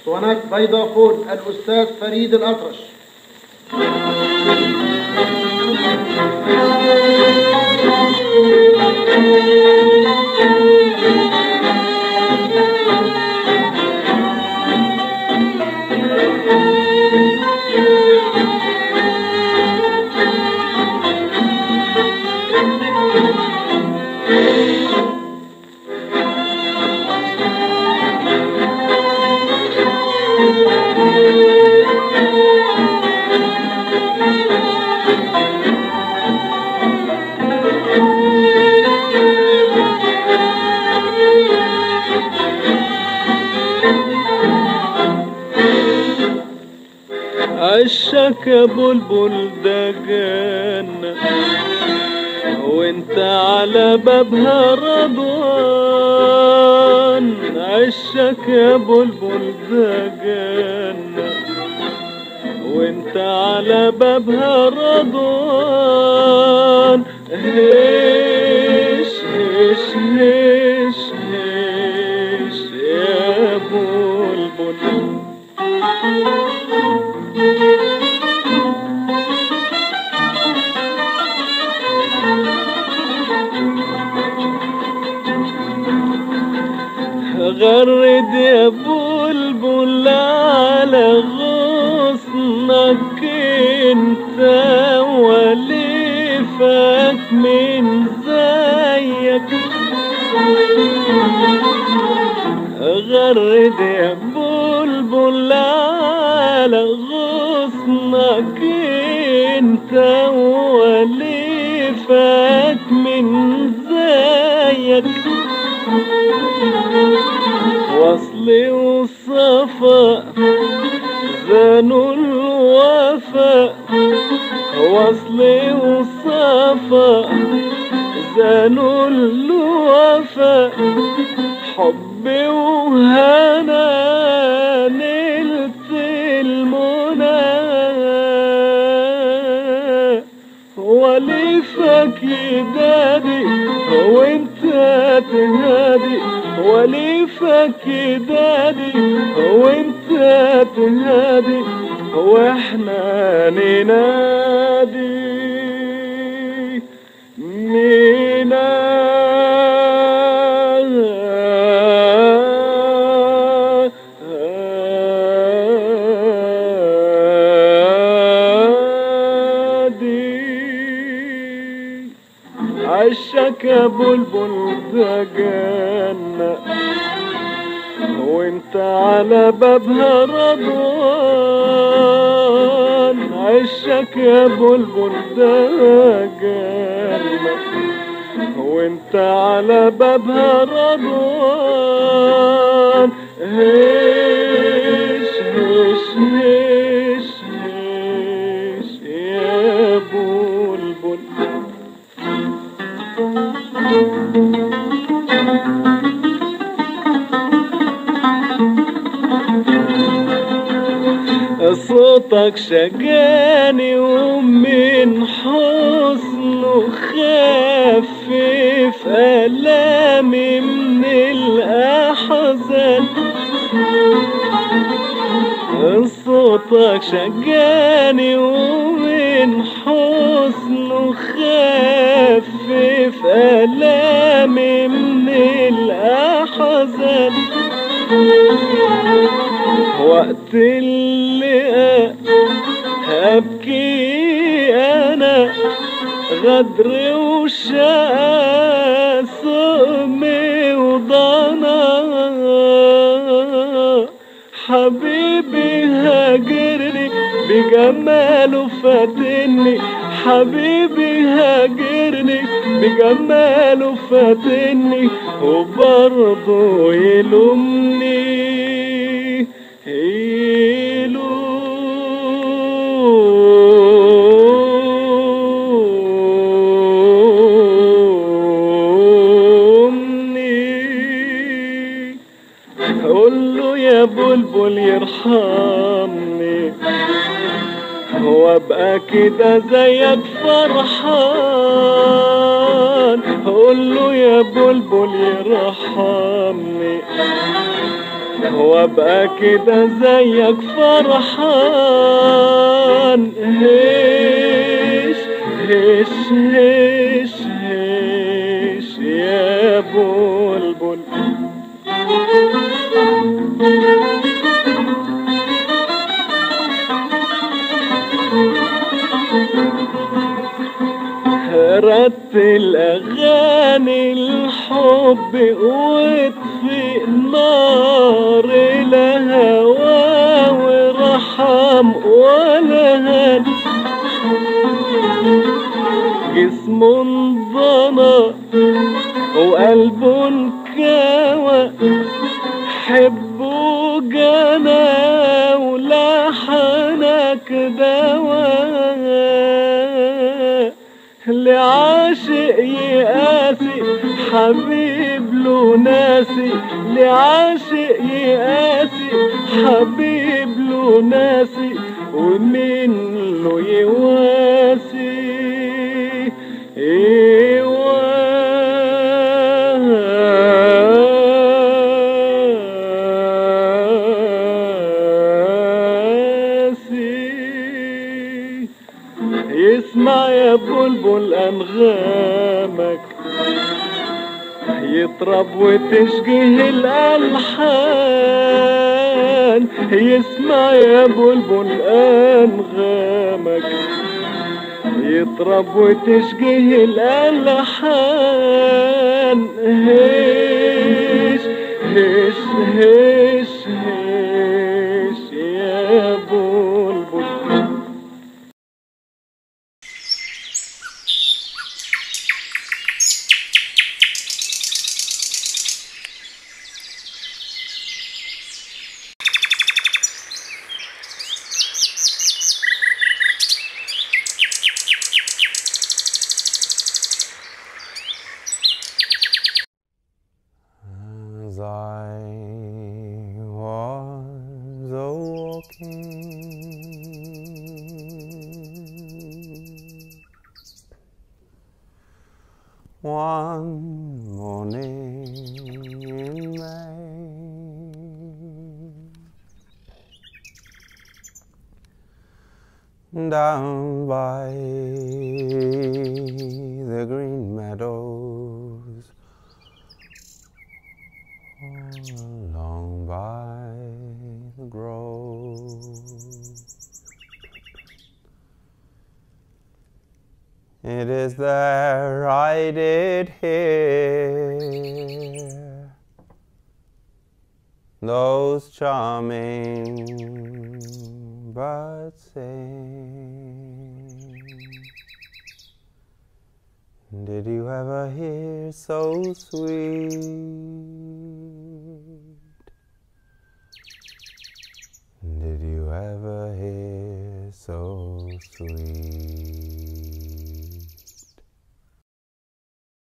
اسطوانات بيضافون الأستاذ فريد الأطرش عشك يا بلبل ده جنة وانت على بابها رضوان عشك يا بلبل ده جنة وانت على بابها رضوان هيش هيش هيش هيش يا بلبل غرد يا بلبل على غصنك انت وليفك من زيك غرد يا بلبل على غصنك انت وليفك من زيك وصلي وصفا زانوا الوفا وصلي وصفا زانوا الوفا حبي وهنا نلت المنى وليفك يدادي وانت تهادي وليفك يدادي وانت تهادي واحنا ننادي ننادي عشك يا بلبل ده جنة وانت على بابها رضوان عشك يا بلبل ده جنة وانت على بابها رضوان هيش هيش هيش هيش يا بلبل صوتك شجاني ومن حسنه خفف ألامي من الأحزان صوتك شجاني ومن حسنه خفف ألامي من الأحزان وقت اللقاء هبكي انا غدر وشقى سقمي وضنا حبيبي هاجرني بجماله فاتني حبيبي هاجرني بجماله فاتني وبرضه يلومني يلومني قول له يا بلبل يرحمني وابقى كده زيك فرحان قول له يا بلبل يرحمني وابقى كده زيك فرحان هش هش هش هش يا بلبل رتل اغاني الحب واطفئ نار الهوى ورحم ولا هن جسم انضنى وقلب انكوى حبه جنى ولحنك دواء لعاشق يقاسي حبيب له ناسي لعاشق يقاسي حبيب له ناسي ومين له يواسي يواسي يسمع يا بلبل أنغامك يطرب وتشجه الألحان يسمع يا بلبل أنغامك يطرب وتشجه الألحان هش هش هش هش يا بلبل As I was a walking one morning in May down by the green meadows along by the grove. It is there I did hear those charming birds sing. Did you ever hear so sweet? Did you ever hear so sweet?